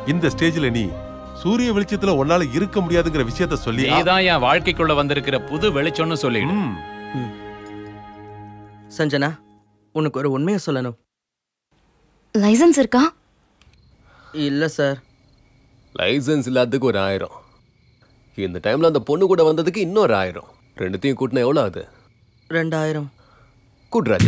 இந்த ஸ்டேஜ்ல நீ சூரிய வெளிச்சத்துல உன்னால இருக்க முடியாதுங்கிற விஷயத்த சொல்லி நீதான் என் வாழ்க்கைக்குள்ள வந்திருக்கிற புது வெளிச்சம்னு சொல்லிடு ம், சஞ்சனா உனக்கு ஒரு உண்மையை சொல்லணும் லைசன்ஸ் இருக்கா இல்லை சார் லைசன்ஸ் இல்லாததுக்கு ஒரு ஆயிரம் இந்த டைம்ல அந்த பொண்ணு கூட வந்ததுக்கு இன்னொரு ஆயிரம் ரெண்டுத்தையும் கூட்டினா எவ்வளோ ஆகுது ரெண்டாயிரம் கூட்டு ராஜா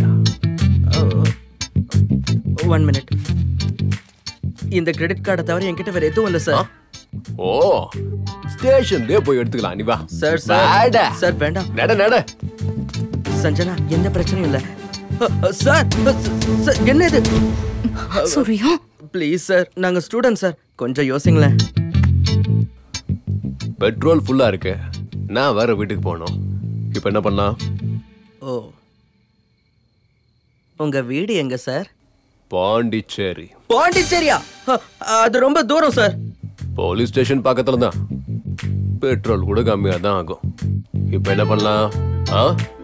ஒன் மினிட் இந்த கிரெடிட் கார்டை தவிர என்கிட்ட வேற எதுவும் இல்லை சார் ஓ ஸ்டேஷன்லயே போய் எடுத்துக்கலாம் நீ வா சார் சார் வாடா. சார் வேண்டாம் நட நட சஞ்சனா எந்த பிரச்சனையும் இல்லை அ, அ, சார் அ, ச- சார் என்ன இது சூர்யா ப்ளீஸ் சார் நாங்கள் ஸ்டூடெண்ட் சார் கொஞ்சம் யோசிங்களேன் பெட்ரோல் ஃபுல்லா இருக்கு நான் வேற வீட்டுக்கு போகணும் இப்போ என்ன பண்ணலாம் ஓ உங்க வீடு எங்க சார் பாண்டிச்சேரி பாண்டிச்சேரியா அ, அது ரொம்ப தூரம் சார் போலீஸ் ஸ்டேஷன் பக்கத்துல தான் பெட்ரோல் கூட கம்மியாக தான் ஆகும் இப்போ என்ன பண்ணலாம் ஆ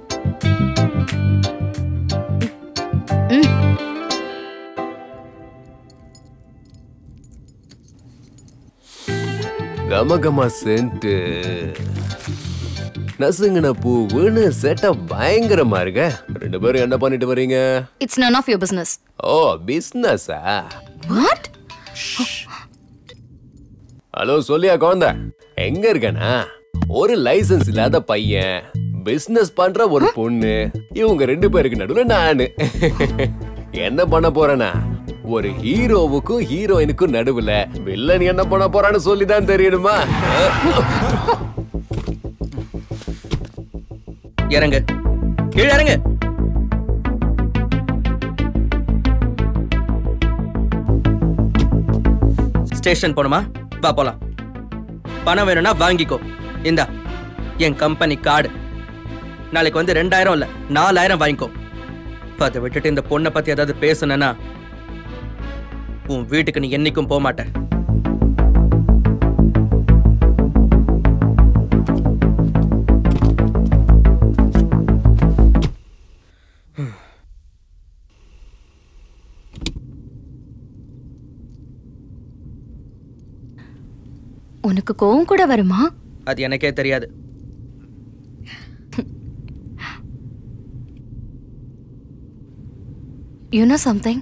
கம கம சென்ட்டு நசுங்கின பூவுன்னு செட்டப் பயங்கரமா இருக்க ரெண்டு பேரும் என்ன பண்ணிட்டு வரீங்க it's none of your business oh பிஸ்னஸா வாட் ஹலோ சொல்லியா குழந்தை எங்க இருக்கனா ஒரு லைசென்ஸ் இல்லாத பையன் பிசினஸ் பண்ற ஒரு பொண்ணு இவங்க ரெண்டு பேருக்கு நடுவுல நானு என்ன பண்ண போறேனா ஒரு ஹீரோவுக்கும் ஹீரோயினுக்கும் நடுவுல வில்லன் என்ன பண்ண போறான்னு சொல்லி தான் தெரியணுமா இறங்கு கீழே இறங்கு ஸ்டேஷன் போணுமா வா போலாம் பணம் வேணும்னா வாங்கிக்கோ இந்தா என் கம்பெனி கார்டு நாளைக்கு வந்து ரெண்டாயிரம் இல்ல நாலாயிரம் வாங்கிக்கோ அதை விட்டுட்டு இந்த பொண்ணை பத்தி ஏதாவது பேசுனேன்னா உன் வீட்டுக்கு நீ என்னைக்கும் போக மாட்ட உனக்கு கோவம் கூட வருமா அது எனக்கே தெரியாது யூ நோ சம்திங்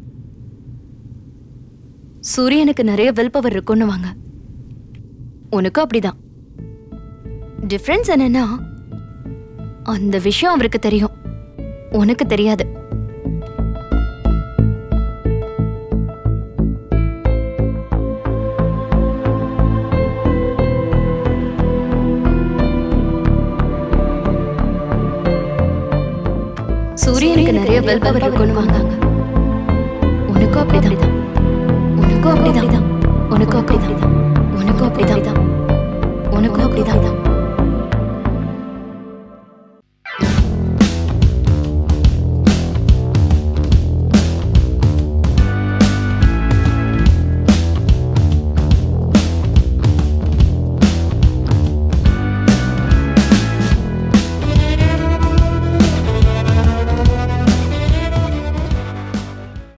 சூரியனுக்கு நிறைய வில் பவர் இருக்குன்னு வாங்க உனக்கும் அப்படிதான் டிஃப்ரென்ஸ் என்னன்னா அந்த விஷயம் அவருக்கு தெரியும் உனக்கு தெரியாது சூரியனுக்கு நிறைய வில் பவர் இருக்குன்னு வாங்க உனக்கும் அப்படிதான் உனக்கும் அப்படிதான் உனக்கும் அப்படிதான் உனக்கும் அப்படிதான் உனக்கும் அப்படிதான்